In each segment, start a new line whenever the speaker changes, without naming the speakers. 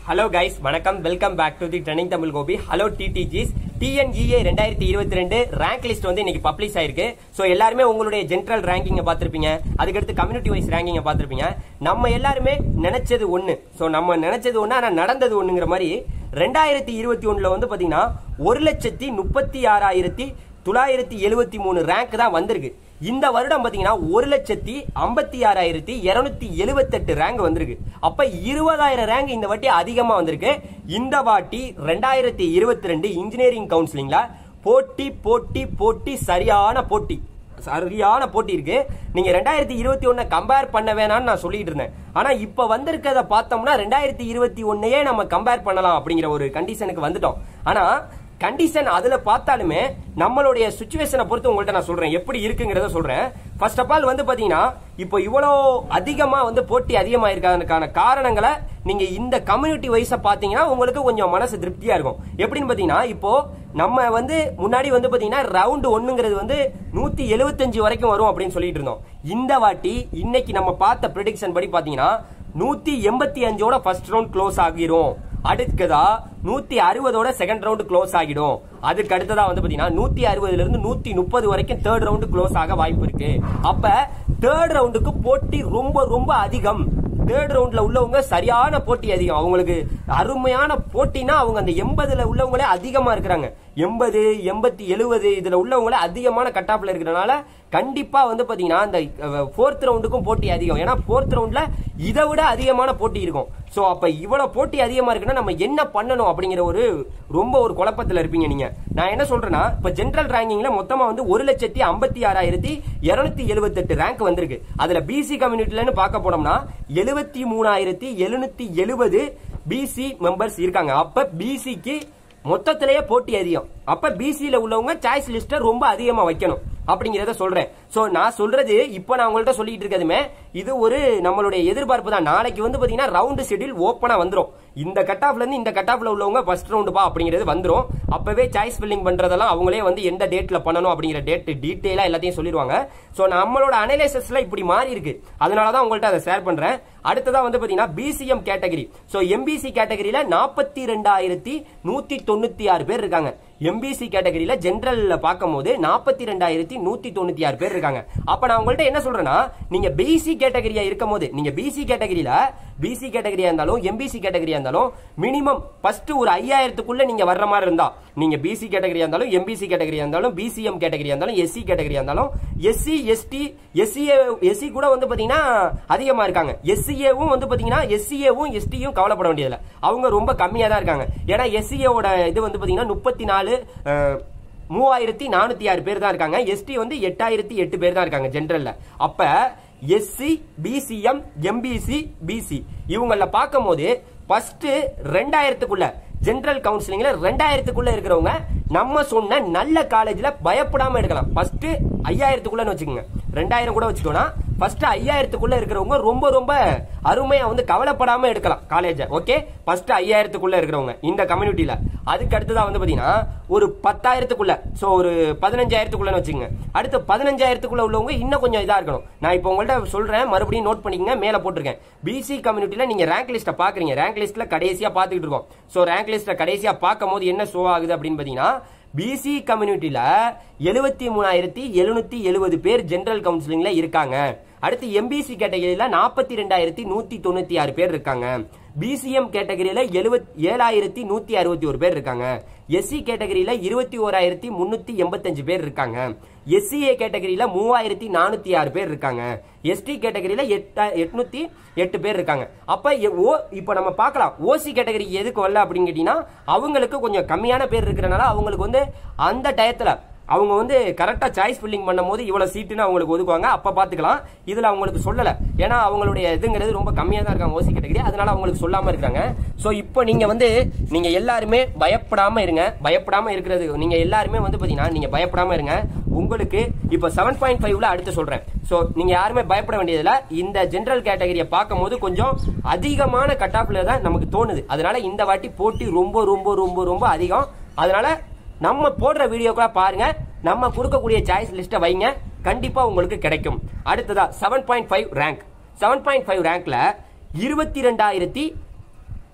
hello guys வணக்கம் welcome back to the training Tamil Gopi hello டிடிஜிஸ் TNEA ரெண்டாயிரத்தி இருபத்தி ரெண்டு ரேங்க் லிஸ்ட் வந்து இன்னைக்கு பப்ளிஷ் ஆயிருக்கு ஸோ எல்லாருமே உங்களுடைய ஜென்ரல் ரேங்கிங்கை பார்த்திருப்பீங்க அதுக்கடுத்து கம்யூனிட்டி வைஸ் ரேங்கிங்கை பார்த்திருப்பீங்க நம்ம எல்லாருமே நினைச்சது ஒன்று ஸோ நம்ம நினைச்சது ஒன்று ஆனால் நடந்தது ஒன்றுங்கிற மாதிரி ரெண்டாயிரத்தி இருபத்தி ஒன்றில் வந்து பார்த்தீங்கன்னா ஒரு லட்சத்தி முப்பத்தி ஆறாயிரத்தி தொள்ளாயிரத்தி எழுபத்தி மூணு ரேங்க் தான் வந்திருக்கு இந்த வருடம் பாத்தீங்கன்னா ஒரு லட்சத்தி ஐம்பத்தி ஆறாயிரத்தி இருநூத்தி எழுபத்தெட்டு ரேங்க் வந்திருக்கு அப்ப இருபதாயிரம் ரேங்க் இந்த வாட்டி அதிகமா வந்திருக்கு இந்த வாட்டி ரெண்டாயிரத்தி இருபத்தி ரெண்டு இன்ஜினியரிங் கவுன்சிலிங்ல போட்டி போட்டி போட்டி சரியான போட்டி சரியான போட்டி இருக்கு நீங்க ரெண்டாயிரத்தி இருபத்தி ஒன்னு கம்பேர் பண்ண வேணாம்னு நான் சொல்லிட்டு இருந்தேன் ஆனா இப்ப வந்திருக்கிறத பார்த்தோம்னா ரெண்டாயிரத்தி இருபத்தி ஒன்னையே நம்ம கம்பேர் பண்ணலாம் அப்படிங்கிற ஒரு கண்டிஷனுக்கு வந்துட்டோம் ஆனா கண்டிஷன் அதுல பார்த்தாலுமே நம்மளுடைய சுச்சுவேஷனை பொறுத்து உங்கள்ட்ட நான் சொல்றேன் எப்படி இருக்குங்கிறத சொல்றேன் ஃபர்ஸ்ட் ஆஃப் ஆல் வந்து பாத்தீங்கன்னா இப்போ இவ்வளோ அதிகமா வந்து போட்டி அதிகமா இருக்கிறதுக்கான காரணங்களை நீங்க இந்த கம்யூனிட்டி வைஸ பாத்தீங்கன்னா உங்களுக்கு கொஞ்சம் மனசு திருப்தியா இருக்கும் எப்படின்னு பாத்தீங்கன்னா இப்போ நம்ம வந்து முன்னாடி வந்து பாத்தீங்கன்னா ரவுண்ட் ஒண்ணுங்கிறது வந்து நூத்தி எழுபத்தஞ்சு வரைக்கும் வரும் அப்படின்னு சொல்லிட்டு இருந்தோம் இந்த வாட்டி இன்னைக்கு நம்ம பார்த்த ப்ரிடிக்ஷன் படி பாத்தீங்கன்னா நூத்தி எண்பத்தி அஞ்சோட ஃபர்ஸ்ட் ரவுண்ட் க்ளோஸ் ஆகிரும் அடுத்ததா நூத்தி அறுபதோட செகண்ட் ரவுண்ட் க்ளோஸ் ஆகிடும் அதுக்கு அடுத்ததா வந்து பாத்தீங்கன்னா நூத்தி அறுபதுல இருந்து நூத்தி முப்பது வரைக்கும் தேர்ட் ரவுண்ட் க்ளோஸ் ஆக வாய்ப்பு இருக்கு அப்ப தேர்ட் ரவுண்டுக்கு போட்டி ரொம்ப ரொம்ப அதிகம் தேர்ட் ரவுண்ட்ல உள்ளவங்க சரியான போட்டி அதிகம் அவங்களுக்கு அருமையான போட்டினா அவங்க அந்த எண்பதுல உள்ளவங்களே அதிகமா இருக்கிறாங்க எண்பது எண்பத்தி எழுபது இதுல உள்ளவங்களே அதிகமான கட் ஆஃப்ல இருக்கிறனால கண்டிப்பா வந்து பாத்தீங்கன்னா அந்த ஃபோர்த் ரவுண்டுக்கும் போட்டி அதிகம் ஏன்னா ஃபோர்த் ரவுண்ட்ல இதை விட அதிகமான போட்டி இருக்கும் சோ அப்ப இவ்வளவு போட்டி அதிகமா இருக்குன்னா நம்ம என்ன பண்ணணும் அப்படிங்கிற ஒரு ரொம்ப ஒரு குழப்பத்துல இருப்பீங்க நீங்க நான் என்ன சொல்றேன்னா இப்ப ஜென்ரல் ரேங்கிங்ல மொத்தமா வந்து ஒரு லட்சத்தி ஐம்பத்தி ஆறாயிரத்தி இருநூத்தி எழுபத்தெட்டு ரேங்க் வந்திருக்கு அதுல பிசி கம்யூனிட்டிலன்னு பார்க்க போனோம்னா எழுபத்தி மூணாயிரத்தி எழுநூத்தி எழுபது பிசி மெம்பர்ஸ் இருக்காங்க அப்ப பிசிக்கு மொத்தத்திலேயே போட்டி அதிகம் அப்ப பிசியில உள்ளவங்க சாய்ஸ் லிஸ்ட ரொம்ப அதிகமா வைக்கணும் அப்படிங்கறத சொல்றேன் சோ நான் சொல்றது இப்ப நான் உங்கள்ட்ட சொல்லிட்டு இருக்கதுமே இது ஒரு நம்மளுடைய எதிர்பார்ப்பு தான் நாளைக்கு வந்து பாத்தீங்கன்னா ரவுண்ட் ஷெட்யூல் ஓப்பனா வந்துரும் இந்த கட் ஆஃப்ல இருந்து இந்த கட் ஆஃப்ல உள்ளவங்க ஃபர்ஸ்ட் ரவுண்டு பா அப்படிங்கிறது வந்துரும் அப்பவே சாய்ஸ் ஃபில்லிங் பண்றதெல்லாம் அவங்களே வந்து எந்த டேட்ல பண்ணணும் அப்படிங்கிற டேட் டீடைலா எல்லாத்தையும் சொல்லிடுவாங்க சோ நம்மளோட அனலைசஸ்ல இப்படி மாறி இருக்கு அதனாலதான் உங்கள்ட்ட அதை ஷேர் பண்றேன் அடுத்ததா வந்து பாத்தீங்கன்னா பிசிஎம் கேட்டகரி சோ எம்பிசி கேட்டகரியில நாற்பத்தி ரெண்டாயிரத்தி நூத்தி தொண்ணூத்தி ஆறு பேர் இருக்காங்க எம்பிசி கேட்டகரியில ஜென்ரல்ல பார்க்கும்போது நாற்பத்தி ரெண்டாயிரத்தி நூத்தி தொண்ணூத்தி ஆறு பேர் இருக்காங்க அப்ப நான் உங்கள்ட்ட என்ன சொல்றேன்னா நீங்க பிசி கேட்டகரியா இருக்கும் போது நீங்க பிசி கேட்டகரியில பிசி கேட்டகரியா இருந்தாலும் எம்பிசி கேட்டகரியா இருந்தாலும் மினிமம் ஃபர்ஸ்ட் ஒரு ஐயாயிரத்துக்குள்ள நீங்க வர்ற மாதிரி இருந்தா நீங்க பிசி கேட்டகரியா இருந்தாலும் எம்பிசி கேட்டகரியா இருந்தாலும் பிசிஎம் கேட்டகரியா இருந்தாலும் எஸ்சி கேட்டகரியா இருந்தாலும் எஸ்சி எஸ்டி எஸ்சிஏ எஸ்சி கூட வந்து பாத்தீங்கன்னா அதிகமா இருக்காங்க எஸ்சிஏவும் வந்து பாத்தீங்கன்னா எஸ்சிஏவும் எஸ்டியும் கவலைப்பட வேண்டியதில்லை அவங்க ரொம்ப கம்மியா தான் இருக்காங்க ஏன்னா எஸ்சிஏவோட இது வந்து பாத்தீங்கன்னா முப்பத்தி நாலு மூவாயிரத்தி நானூத்தி ஆறு பேர் தான் இருக்காங்க எஸ்டி வந்து எட்டாயிரத்தி எட்டு பேர் தான் இருக்காங்க ஜென்ரல்ல அப்ப எஸ்சி பிசிஎம் எம்பிசி பிசி இவங்கள பார்க்கும் போது ஃபர்ஸ்ட் ரெண்டாயிரத்துக்குள்ள ஜென்ரல் கவுன்சிலிங்ல ரெண்டாயிரத்துக்குள்ள இருக்கிறவங்க நம்ம சொன்ன நல்ல காலேஜ்ல பயப்படாம எடுக்கலாம் ஃபர்ஸ்ட் ஐயாயிரத்துக்குள்ளன்னு வச்சுக்கோங்க ரெண்டாயிரம் கூட வச்சுக்கோனா ஃபர்ஸ்ட் ஐயாயிரத்துக்குள்ள இருக்கிறவங்க ரொம்ப ரொம்ப அருமையா வந்து கவலைப்படாம எடுக்கலாம் காலேஜ ஓகே ஃபர்ஸ்ட் ஐயாயிரத்துக்குள்ள இருக்கிறவங்க இந்த கம்யூனிட்டியில அதுக்கு அடுத்ததா வந்து பாத்தீங்கன்னா ஒரு பத்தாயிரத்துக்குள்ள சோ ஒரு பதினஞ்சாயிரத்துக்குள்ள வச்சுக்கோங்க அடுத்து பதினஞ்சாயிரத்துக்குள்ள உள்ளவங்க இன்னும் கொஞ்சம் இதா இருக்கணும் நான் இப்போ உங்கள்ட்ட சொல்றேன் மறுபடியும் நோட் பண்ணிக்கங்க மேல போட்டிருக்கேன் பிசி கம்யூனிட்டியில நீங்க ரேங்க் லிஸ்ட பாக்குறீங்க ரேங்க் லிஸ்ட்ல கடைசியா பாத்துக்கிட்டு இருக்கோம் சோ ரேங்க் லிஸ்ட்ல கடைசியா பார்க்கும் போது என்ன ஷோ ஆகுது அப்படின்னு பாத்தீங்கன்னா பிசி கம்யூனிட்டியில எழுபத்தி மூணாயிரத்தி எழுநூத்தி எழுபது பேர் ஜெனரல் கவுன்சிலிங்ல இருக்காங்க அடுத்து எம்பிசி கேட்டகரியில நாற்பத்தி ரெண்டாயிரத்தி நூத்தி தொண்ணூத்தி ஆறு பேர் இருக்காங்க பிசிஎம் கேட்டகரியில எழுபத் ஏழாயிரத்தி நூத்தி அறுபத்தி ஒரு பேர் இருக்காங்க எஸ்சி கேட்டகரியில இருபத்தி ஓராயிரத்தி முன்னூத்தி எண்பத்தஞ்சு பேர் இருக்காங்க எஸ்சிஏ கேட்டகரியில மூவாயிரத்தி நானூத்தி ஆறு பேர் இருக்காங்க எஸ்டி கேட்டகரியில எட்நூத்தி எட்டு பேர் இருக்காங்க அப்ப ஓ இப்ப நம்ம பார்க்கலாம் ஓசி கேட்டகரி எதுக்கு வரல அப்படின்னு கேட்டீங்கன்னா அவங்களுக்கு கொஞ்சம் கம்மியான பேர் இருக்கிறனால அவங்களுக்கு வந்து அந்த டயத்துல அவங்க வந்து கரெக்டா சாய்ஸ் ஃபில்லிங் பண்ணும் போது இவ்வளவு சீட்டுன்னு அவங்களுக்கு ஒதுக்குவாங்க அப்ப பாத்துக்கலாம் இதுல அவங்களுக்கு சொல்லல ஏன்னா அவங்களுடைய இதுங்கிறது ரொம்ப கம்மியா தான் இருக்காங்க ஓசி கேட்டகரி அதனால அவங்களுக்கு சொல்லாம இருக்காங்க சோ இப்போ நீங்க வந்து நீங்க எல்லாருமே பயப்படாம இருங்க பயப்படாம இருக்கிறது நீங்க எல்லாருமே வந்து பாத்தீங்கன்னா நீங்க பயப்படாம இருங்க உங்களுக்கு இப்போ செவன் பாயிண்ட் ஃபைவ்ல அடுத்து சொல்றேன் சோ நீங்க யாருமே பயப்பட வேண்டியதில்ல இந்த ஜென்ரல் கேட்டகரியை பார்க்கும் போது கொஞ்சம் அதிகமான கட் ஆஃப்ல தான் நமக்கு தோணுது அதனால இந்த வாட்டி போட்டி ரொம்ப ரொம்ப ரொம்ப ரொம்ப அதிகம் அதனால நம்ம போடுற வீடியோக்களை பாருங்க நம்ம கொடுக்கக்கூடிய சாய்ஸ் லிஸ்ட்டை வைங்க கண்டிப்பா உங்களுக்கு கிடைக்கும் அடுத்ததா seven point five rank seven point five ரேங்க்ல இருபத்தி ரெண்டாயிரத்தி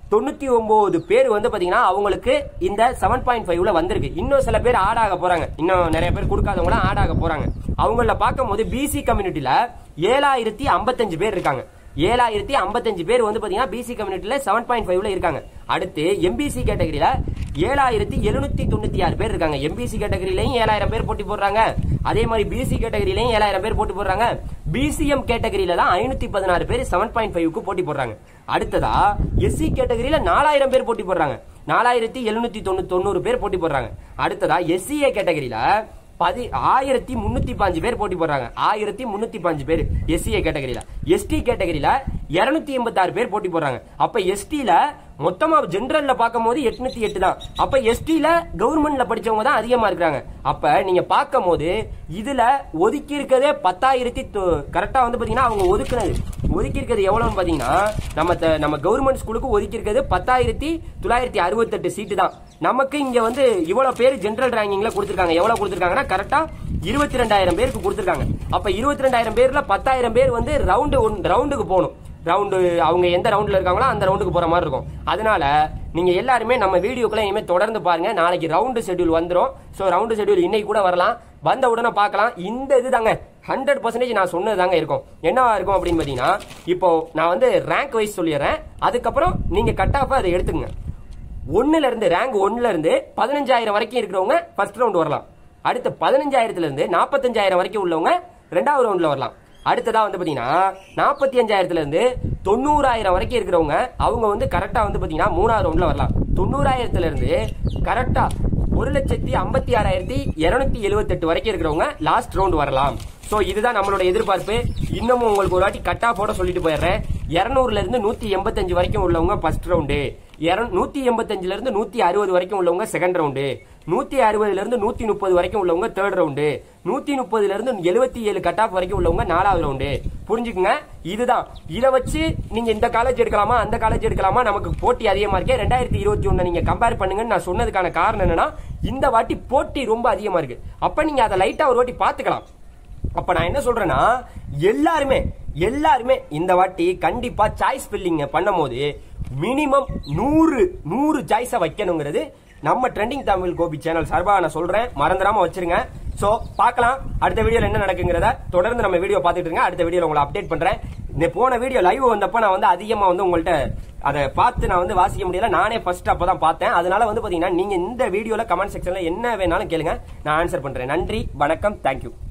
தொண்ணூத்தி ஒன்பது பேர் வந்து பாத்தீங்கன்னா அவங்களுக்கு இந்த செவன் பாயிண்ட் ஃபைவ்ல வந்திருக்கு இன்னும் சில பேர் ஆட் ஆக போறாங்க இன்னும் நிறைய பேர் கொடுக்காதவங்க ஆட் ஆக போறாங்க அவங்கள பார்க்கும்போது பிசி கம்யூனிட்டில ஏழாயிரத்தி ஐம்பத்தஞ்சு பேர் இருக்காங்க ஏழாயிரத்தி ஐம்பத்தஞ்சு பேர் வந்து பாத்தீங்கன்னா பிசி கம்யூனிட்டில செவன் பாயிண்ட் ஃபைவ்ல இருக்காங்க அடுத்து எம்பிசி கேட்டகரியில ஏழாயிரத்தி எழுநூத்தி தொண்ணூத்தி ஆறு பேர் இருக்காங்க எம்பிசி கேட்டகரியிலையும் ஏழாயிரம் பேர் போட்டி போடுறாங்க அதே மாதிரி பிசி கேட்டகரியிலையும் ஏழாயிரம் பேர் போட்டி போடுறாங்க பிசிஎம் கேட்டகரியில தான் ஐநூத்தி பதினாறு பேர் செவன் பாயிண்ட் ஃபைவ்க்கு போட்டி போடுறாங்க அடுத்ததா எஸ்சி கேட்டகரியில நாலாயிரம் பேர் போட்டி போடுறாங்க நாலாயிரத்தி எழுநூத்தி தொண்ணூத்தி தொண்ணூறு பேர் போட்டி போடுறாங்க அடுத்ததா எஸ்சிஏ கேட்டகரியில பதி ஆயிரத்தி முன்னூத்தி பாஞ்சு பேர் போட்டி போடுறாங்க ஆயிரத்தி முன்னூத்தி பாஞ்சு பேர் எஸ்சிஏ கேட்டகரியில எஸ்டி கேட்டகரியில இருநூத்தி எண்பத்தி ஆறு பேர் போட்டி போடுறாங்க அப்ப எஸ்டில மொத்தமா ஜெனரல்ல பார்க்கும்போது எட்நூத்தி எட்டு தான் அப்ப எஸ்டில கவர்மெண்ட்ல படிச்சவங்க தான் அதிகமா இருக்கிறாங்க அப்ப நீங்க பார்க்கும் போது இதுல ஒதுக்கி இருக்கிறதே பத்தாயிரத்தி கரெக்டா வந்து பாத்தீங்கன்னா அவங்க ஒதுக்குனது ஒதுக்கி இருக்கிறது எவ்வளவுன்னு பாத்தீங்கன்னா நம்ம த- நம்ம கவர்மெண்ட் ஸ்கூலுக்கு ஒதுக்கி இருக்கிறது பத்தாயிரத்தி தொள்ளாயிரத்தி அறுபத்தெட்டு சீட்டு தான் நமக்கு இங்க வந்து இவ்வளவு பேர் ஜெனரல் ரேங்கிங்ல கொடுத்திருக்காங்க எவ்வளவு கொடுத்திருக்காங்கன்னா கரெக்டா இருபத்தி ரெண்டாயிரம் பேருக்கு கொடுத்திருக்காங்க அப்ப இருபத்தி ரெண்டாயிரம் பேர்ல பத்தாயிரம் பேர் வந்து ரவுண்டு ரவுண்டுக்கு போகணும் ரவுண்டு அவங்க எந்த ரவுண்ட்ல இருக்காங்களோ அந்த ரவுண்டுக்கு போற மாதிரி இருக்கும் அதனால நீங்க எல்லாருமே நம்ம வீடியோக்களை இனிமே தொடர்ந்து பாருங்க நாளைக்கு ரவுண்டு ஷெட்யூல் வந்துரும் சோ ரவுண்டு ஷெட்யூல் இன்னைக்கு கூட வரலாம் வந்த உடனே பார்க்கலாம் இந்த இது தாங்க ஹண்ட்ரட் பர்சன்டேஜ் நான் சொன்னது தாங்க இருக்கும் என்னவா இருக்கும் அப்படின்னு பாத்தீங்கன்னா இப்போ நான் வந்து ரேங்க் வைஸ் சொல்லிடுறேன் அதுக்கப்புறம் நீங்க கட் ஆஃப் அதை எடுத்துங்க ஒண்ணுல இருந்து ரேங்க் ஒன்னுல இருந்து பதினஞ்சாயிரம் வரைக்கும் இருக்கிறவங்க ஃபர்ஸ்ட் ரவுண்ட் வரலாம் அடுத்து பதினஞ்சாயிரத்துல இருந்து நாற்பத்தஞ்சாயிரம் வரைக்கும் உள்ளவங்க ரெண்டாவது ரவுண்ட்ல வரலாம் அடுத்ததா வந்து பாத்தீங்கன்னா நாற்பத்தி அஞ்சாயிரத்துல இருந்து தொண்ணூறாயிரம் வரைக்கும் இருக்கிறவங்க அவங்க வந்து கரெக்டா வந்து பாத்தீங்கன்னா மூணாவது ரவுண்ட்ல வரலாம் தொண்ணூறாயிரத்துல இருந்து கரெக்டா ஒரு லட்சத்தி ஐம்பத்தி ஆறாயிரத்தி இருநூத்தி எழுபத்தெட்டு வரைக்கும் இருக்கிறவங்க லாஸ்ட் ரவுண்ட் வரலாம் சோ இதுதான் நம்மளோட எதிர்பார்ப்பு இன்னமும் உங்களுக்கு ஒரு வாட்டி கட்டா போட சொல்லிட்டு போயிடுறேன் இருநூறுல இருந்து நூத்தி எண்பத்தஞ்சு வரைக்கும் உள்ளவங்க ஃபர்ஸ்ட் ரவுண்டு நூத்தி எண்பத்தஞ்சுல இருந்து நூத்தி அறுபது வரைக்கும் உள்ளவங்க செகண்ட் ரவுண்டு நூத்தி அறுபதுல இருந்து நூத்தி முப்பது வரைக்கும் உள்ளவங்க தேர்ட் ரவுண்டு நூத்தி முப்பதுல இருந்து எழுபத்தி ஏழு கட் ஆஃப் வரைக்கும் உள்ளவங்க நாலாவது ரவுண்டு புரிஞ்சுக்குங்க இதுதான் இதை வச்சு நீங்க இந்த காலேஜ் எடுக்கலாமா அந்த காலேஜ் எடுக்கலாமா நமக்கு போட்டி அதிகமா இருக்கே ரெண்டாயிரத்தி இருபத்தி ஒண்ணு நீங்க கம்பேர் பண்ணுங்கன்னு நான் சொன்னதுக்கான காரணம் என்னன்னா இந்த வாட்டி போட்டி ரொம்ப அதிகமா இருக்கு அப்ப நீங்க அதை லைட்டா ஒரு வாட்டி பாத்துக்கலாம் அப்ப நான் என்ன சொல்றேன்னா எல்லாருமே எல்லாருமே இந்த வாட்டி கண்டிப்பா சாய்ஸ் ஃபில்லிங் பண்ணும்போது மினிமம் நூறு நூறு சாய்ஸ வைக்கணுங்கிறது நம்ம ட்ரெண்டிங் தமிழ் கோபி சேனல் சார்பா நான் சொல்றேன் மறந்துடாம வச்சிருங்க சோ பார்க்கலாம் அடுத்த வீடியோல என்ன நடக்குங்கிறத தொடர்ந்து நம்ம வீடியோ பார்த்துட்டு இருங்க அடுத்த வீடியோல உங்களை அப்டேட் பண்றேன் இந்த போன வீடியோ லைவ் வந்தப்ப நான் வந்து அதிகமா வந்து உங்கள்ட்ட அதை பார்த்து நான் வந்து வாசிக்க முடியல நானே ஃபர்ஸ்ட் அப்பதான் பார்த்தேன் அதனால வந்து பாத்தீங்கன்னா நீங்க இந்த வீடியோல கமெண்ட் செக்ஷன்ல என்ன வேணாலும் கேளுங்க நான் ஆன்சர் பண்றேன் நன்றி வணக்கம் தேங்க்யூ